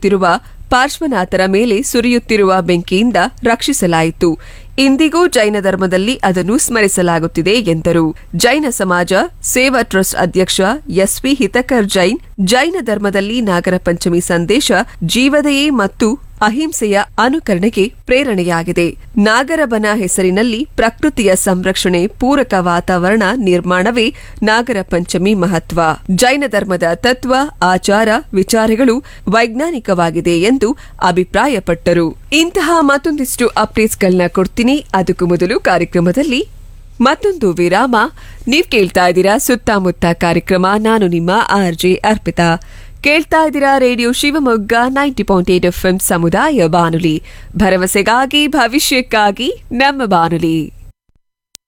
ಕಾಯುತ್ತಿರುವ ಪಾರ್ಶ್ವನಾಥರ ಮೇಲೆ ಸುರಿಯುತ್ತಿರುವ ಬೆಂಕಿಯಿಂದ ರಕ್ಷಿಸಲಾಯಿತು ಇಂದಿಗೂ ಜೈನ ಧರ್ಮದಲ್ಲಿ ಅದನ್ನು ಸ್ಮರಿಸಲಾಗುತ್ತಿದೆ ಎಂದರು ಜೈನ ಸಮಾಜ ಸೇವಾ ಟ್ರಸ್ಟ್ ಅಧ್ಯಕ್ಷ ಎಸ್ವಿ ಹಿತಕರ್ ಜೈನ್ ಜೈನ ಧರ್ಮದಲ್ಲಿ ನಾಗರ ಪಂಚಮಿ ಸಂದೇಶ ಜೀವದಯೆ ಮತ್ತು ಅಹಿಂಸೆಯ ಅನುಕರಣೆಗೆ ಪ್ರೇರಣೆಯಾಗಿದೆ ನಾಗರಬನ ಹೆಸರಿನಲ್ಲಿ ಪ್ರಕೃತಿಯ ಸಂರಕ್ಷಣೆ ಪೂರಕ ವಾತಾವರಣ ನಿರ್ಮಾಣವೇ ನಾಗರ ಪಂಚಮಿ ಮಹತ್ವ ಜೈನ ಧರ್ಮದ ತತ್ವ ಆಚಾರ ವಿಚಾರಗಳು ವೈಜ್ಞಾನಿಕವಾಗಿದೆ ಎಂದು ಅಭಿಪ್ರಾಯಪಟ್ಟರು ಇಂತಹ ಮತ್ತೊಂದಿಷ್ಟು ಅಪ್ಡೇಟ್ಸ್ಗಳನ್ನ ಕೊಡ್ತೀನಿ ಅದಕ್ಕೂ ಮೊದಲು ಕಾರ್ಯಕ್ರಮದಲ್ಲಿ ಮತ್ತೊಂದು ವಿರಾಮ ನೀವ್ ಕೇಳ್ತಾ ಇದ್ದೀರಾ ಸುತ್ತಮುತ್ತ ಕಾರ್ಯಕ್ರಮ ನಾನು ನಿಮ್ಮ ಆರ್ಜೆ ಅರ್ಪಿತಾ ಕೇಳ್ತಾ ಇದ್ದೀರಾ radio Shivamogga ninety point eight F ಸಮುದಾಯ ಬಾನುಲಿ ಭರವಸೆಗಾಗಿ ಭವಿಷ್ಯಕ್ಕಾಗಿ ನಮ್ಮ ಬಾನುಲಿ